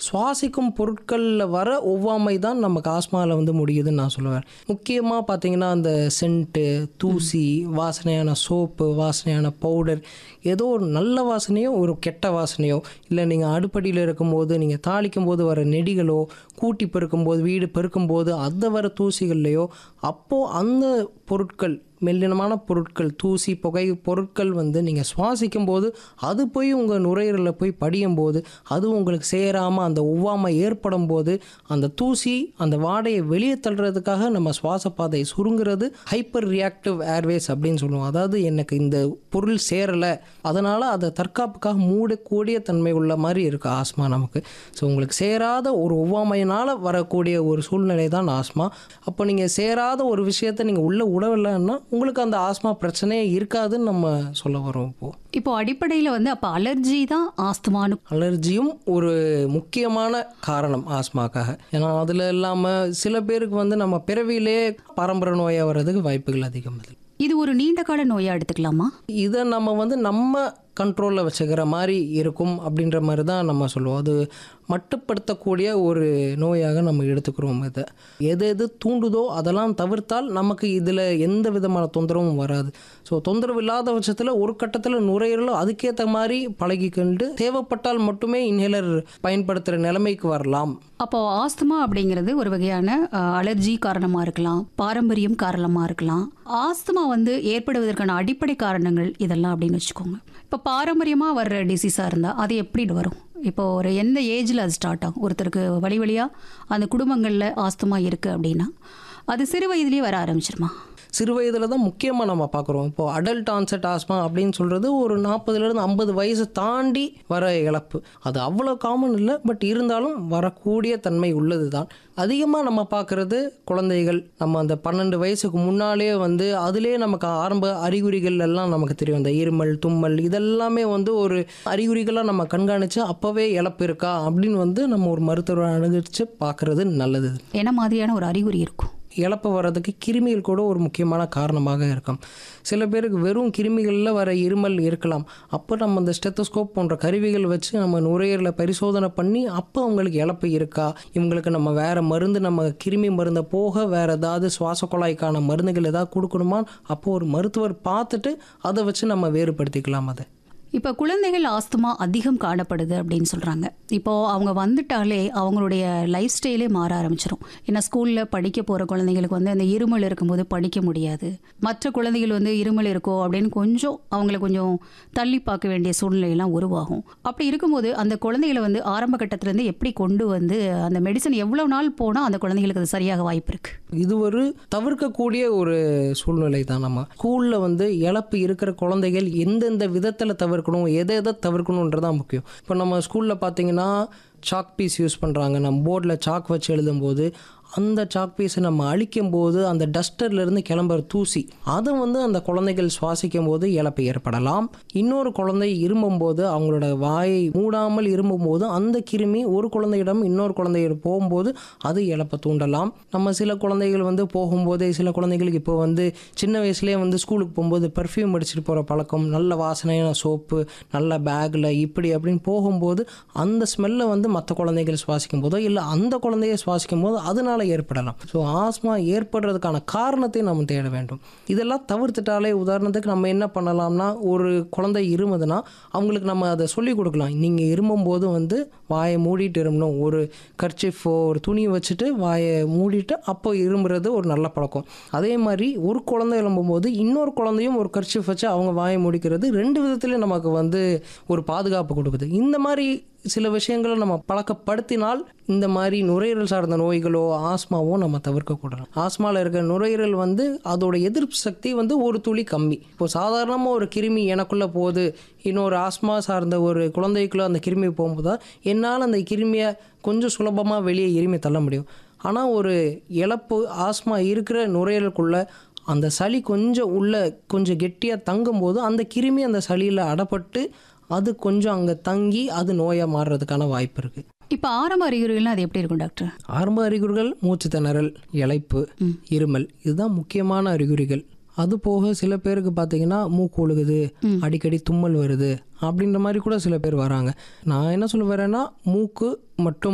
சுவாசிக்கும் பொருட்களில் வர ஒவ்வாமை தான் நமக்கு ஆஸ்மாவில் வந்து முடியுதுன்னு நான் சொல்லுவேன் முக்கியமாக பார்த்தீங்கன்னா அந்த சென்ட்டு தூசி வாசனையான சோப்பு வாசனையான பவுடர் ஏதோ ஒரு நல்ல வாசனையோ ஒரு கெட்ட வாசனையோ இல்லை நீங்கள் அடுப்படியில் இருக்கும்போது நீங்கள் தாளிக்கும் போது வர நெடிகளோ கூட்டி பெருக்கும்போது வீடு பெருக்கும்போது அதை வர தூசிகள்லையோ அப்போது அந்த பொருட்கள் மெல்லினமான பொருட்கள் தூசி புகை பொருட்கள் வந்து நீங்கள் சுவாசிக்கும் போது அது போய் உங்கள் நுரையீரலில் போய் படியும் போது அது உங்களுக்கு சேராமல் அந்த ஒவ்வாமை ஏற்படும் போது அந்த தூசி அந்த வாடையை வெளியே தள்ளுறதுக்காக நம்ம சுவாச பாதை சுருங்குறது ஹைப்பர் ரியாக்டிவ் ஏர்வேஸ் அப்படின்னு சொல்லுவோம் அதாவது எனக்கு இந்த பொருள் சேரலை அதனால் அதை தற்காப்புக்காக மூடக்கூடிய தன்மை உள்ள மாதிரி இருக்குது ஆஸ்மா நமக்கு ஸோ உங்களுக்கு சேராத ஒரு ஒவ்வாமையினால் வரக்கூடிய ஒரு சூழ்நிலை தான் ஆஸ்மா அப்போ நீங்கள் சேராத ஒரு விஷயத்தை நீங்கள் உள்ளே உடவில்லைன்னா உங்களுக்கு அந்த ஆஸ்மா பிரச்சனையே இருக்காதுன்னு நம்ம சொல்ல வரோம் இப்போது இப்போ அடிப்படையில் வந்து அப்போ அலர்ஜி தான் ஆஸ்துமானு அலர்ஜியும் ஒரு முக்கியமான காரணம் ஆஸ்மாக்காக ஏன்னா அதில் இல்லாமல் சில பேருக்கு வந்து நம்ம பிறவியிலே பரம்பரை நோயாக வர்றதுக்கு வாய்ப்புகள் அதிகம் அதில் இது ஒரு நீண்ட கால நோயா எடுத்துக்கலாமா இதை நம்ம வந்து நம்ம கண்ட்ரோலில் வச்சுக்கிற மாதிரி இருக்கும் அப்படின்ற மாதிரி தான் நம்ம சொல்லுவோம் அது மட்டுப்படுத்தக்கூடிய ஒரு நோயாக நம்ம எடுத்துக்கிறோம் இதை எது எது தூண்டுதோ அதெல்லாம் தவிர்த்தால் நமக்கு இதில் எந்த விதமான தொந்தரவும் வராது ஸோ தொந்தரவு இல்லாத பட்சத்தில் ஒரு கட்டத்தில் நுரையீரலும் அதுக்கேற்ற மாதிரி பழகிக்கொண்டு தேவைப்பட்டால் மட்டுமே இன்ஹேலர் பயன்படுத்துகிற நிலைமைக்கு வரலாம் அப்போ ஆஸ்துமா அப்படிங்கிறது ஒரு வகையான அஹ், அலர்ஜி காரணமா இருக்கலாம் பாரம்பரியம் காரணமா இருக்கலாம் ஆஸ்துமா வந்து ஏற்படுவதற்கான அடிப்படை காரணங்கள் இதெல்லாம் அப்படின்னு வச்சுக்கோங்க இப்போ பாரம்பரியமா வர்ற டிசீஸா இருந்தா அது எப்படி வரும் இப்போ ஒரு எந்த ஏஜ்ல அது ஸ்டார்ட் ஆகும் ஒருத்தருக்கு வழி வழியா அந்த குடும்பங்கள்ல ஆஸ்துமா இருக்கு அப்படின்னா அது சிறு வயதிலேயே வர ஆரம்பிச்சிருமா சிறு வயதில் தான் முக்கியமாக நம்ம பார்க்குறோம் இப்போ அடல்ட் ஆன்செட் ஆஸ்மா அப்படின்னு சொல்கிறது ஒரு நாற்பதுலேருந்து ஐம்பது வயசு தாண்டி வர இழப்பு அது அவ்வளோ காமன் இல்லை பட் இருந்தாலும் வரக்கூடிய தன்மை உள்ளது தான் அதிகமாக நம்ம பார்க்குறது குழந்தைகள் நம்ம அந்த பன்னெண்டு வயசுக்கு முன்னாலே வந்து அதுலேயே நமக்கு ஆரம்ப அறிகுறிகள் எல்லாம் நமக்கு தெரியும் இந்த இருமல் தும்மல் இதெல்லாமே வந்து ஒரு அறிகுறிகளாக நம்ம கண்காணித்து அப்போவே இழப்பு இருக்கா அப்படின்னு வந்து நம்ம ஒரு மருத்துவரை அணுகிச்சு பார்க்குறது நல்லது என்ன மாதிரியான ஒரு அறிகுறி இருக்கும் இழப்பு வர்றதுக்கு கிருமிகள் கூட ஒரு முக்கியமான காரணமாக இருக்கும் சில பேருக்கு வெறும் கிருமிகளில் வர இருமல் இருக்கலாம் அப்போ நம்ம அந்த ஸ்டெத்தோஸ்கோப் போன்ற கருவிகள் வச்சு நம்ம நுரையீரலை பரிசோதனை பண்ணி அப்போ அவங்களுக்கு இழப்பு இருக்கா இவங்களுக்கு நம்ம வேறு மருந்து நம்ம கிருமி மருந்தை போக வேறு ஏதாவது சுவாச குழாய்க்கான மருந்துகள் ஏதாவது கொடுக்கணுமா அப்போ ஒரு மருத்துவர் பார்த்துட்டு அதை வச்சு நம்ம வேறுபடுத்திக்கலாம் அதை இப்போ குழந்தைகள் ஆஸ்துமா அதிகம் காணப்படுது அப்படின்னு சொல்கிறாங்க இப்போ அவங்க வந்துட்டாலே அவங்களுடைய லைஃப் ஸ்டைலே மாற ஆரம்பிச்சிடும் ஏன்னா ஸ்கூலில் படிக்க போகிற குழந்தைங்களுக்கு வந்து அந்த இருமல் இருக்கும்போது படிக்க முடியாது மற்ற குழந்தைகள் வந்து இருமல் இருக்கோ அப்படின்னு கொஞ்சம் அவங்கள கொஞ்சம் தள்ளி பார்க்க வேண்டிய சூழ்நிலையெல்லாம் உருவாகும் அப்படி இருக்கும்போது அந்த குழந்தைகளை வந்து ஆரம்ப கட்டத்திலேருந்து எப்படி கொண்டு வந்து அந்த மெடிசன் எவ்வளோ நாள் போனால் அந்த குழந்தைகளுக்கு அது சரியாக வாய்ப்பு இருக்குது இது ஒரு தவிர்க்கக்கூடிய ஒரு சூழ்நிலை தான் நம்ம ஸ்கூலில் வந்து இழப்பு இருக்கிற குழந்தைகள் எந்தெந்த விதத்தில் தவிர்க்கணும் எதை எதை தவிர்க்கணுன்றதான் முக்கியம் இப்போ நம்ம ஸ்கூலில் பார்த்தீங்கன்னா சாக் பீஸ் யூஸ் பண்ணுறாங்க நம்ம போர்டில் சாக் வச்சு எழுதும்போது அந்த சாக் பீஸை நம்ம அழிக்கும் போது அந்த டஸ்டர்லேருந்து கிளம்புற தூசி அதை வந்து அந்த குழந்தைகள் சுவாசிக்கும் போது இழப்பு ஏற்படலாம் இன்னொரு குழந்தை இருமும்போது அவங்களோட வாயை மூடாமல் இருமும்போது அந்த கிருமி ஒரு குழந்தையிடம் இன்னொரு குழந்தையிடம் போகும்போது அது இழப்பை தூண்டலாம் நம்ம சில குழந்தைகள் வந்து போகும்போதே சில குழந்தைகளுக்கு இப்போ வந்து சின்ன வயசுலேயே வந்து ஸ்கூலுக்கு போகும்போது பர்ஃப்யூம் அடிச்சுட்டு போகிற பழக்கம் நல்ல வாசனையான சோப்பு நல்ல பேக்கில் இப்படி அப்படின்னு போகும்போது அந்த ஸ்மெல்லை வந்து மற்ற குழந்தைகள் சுவாசிக்கும் போதோ இல்லை அந்த குழந்தைய சுவாசிக்கும் போது அதனால ஏற்படலாம் ஸோ ஆஸ்மா ஏற்படுறதுக்கான காரணத்தை நம்ம தேட வேண்டும் இதெல்லாம் தவிர்த்துட்டாலே உதாரணத்துக்கு நம்ம என்ன பண்ணலாம்னா ஒரு குழந்தை இருமுதுன்னா அவங்களுக்கு நம்ம அதை சொல்லி கொடுக்கலாம் நீங்கள் இருமும் போது வந்து வாயை மூடிட்டு இருமணும் ஒரு கர்ச்சிஃபோ ஒரு துணியை வச்சுட்டு வாயை மூடிட்டு அப்போ இருமுறது ஒரு நல்ல பழக்கம் அதே மாதிரி ஒரு குழந்தை எழும்பும்போது இன்னொரு குழந்தையும் ஒரு கர்ச்சிஃப் வச்சு அவங்க வாயை மூடிக்கிறது ரெண்டு விதத்துலையும் நமக்கு வந்து ஒரு பாதுகாப்பு கொடுக்குது இந்த மாதிரி சில விஷயங்களை நம்ம பழக்கப்படுத்தினால் இந்த மாதிரி நுரையீரல் சார்ந்த நோய்களோ ஆஸ்மாவோ நம்ம தவிர்க்கக்கூடலாம் ஆஸ்மாவில் இருக்கிற நுரையீரல் வந்து அதோட எதிர்ப்பு சக்தி வந்து ஒரு துளி கம்மி இப்போ சாதாரணமாக ஒரு கிருமி எனக்குள்ளே போகுது இன்னொரு ஆஸ்மா சார்ந்த ஒரு குழந்தைக்குள்ளே அந்த கிருமி போகும்போது தான் என்னால் அந்த கிருமியை கொஞ்சம் சுலபமாக வெளியே இருமி தள்ள முடியும் ஆனால் ஒரு இழப்பு ஆஸ்மா இருக்கிற நுரையீரலுக்குள்ள அந்த சளி கொஞ்சம் உள்ள கொஞ்சம் கெட்டியாக தங்கும்போது அந்த கிருமி அந்த சளியில் அடப்பட்டு அது கொஞ்சம் அங்கே தங்கி அது நோயாக மாறுறதுக்கான வாய்ப்பு இருக்குது இப்போ ஆரம்ப அறிகுறிகள்லாம் அது எப்படி இருக்கும் டாக்டர் ஆரம்ப அறிகுறிகள் மூச்சு திணறல் இளைப்பு இருமல் இதுதான் முக்கியமான அறிகுறிகள் அது போக சில பேருக்கு பார்த்தீங்கன்னா மூக்கு ஒழுகுது அடிக்கடி தும்மல் வருது அப்படின்ற மாதிரி கூட சில பேர் வராங்க நான் என்ன சொல்ல வரேன்னா மூக்கு மற்றும்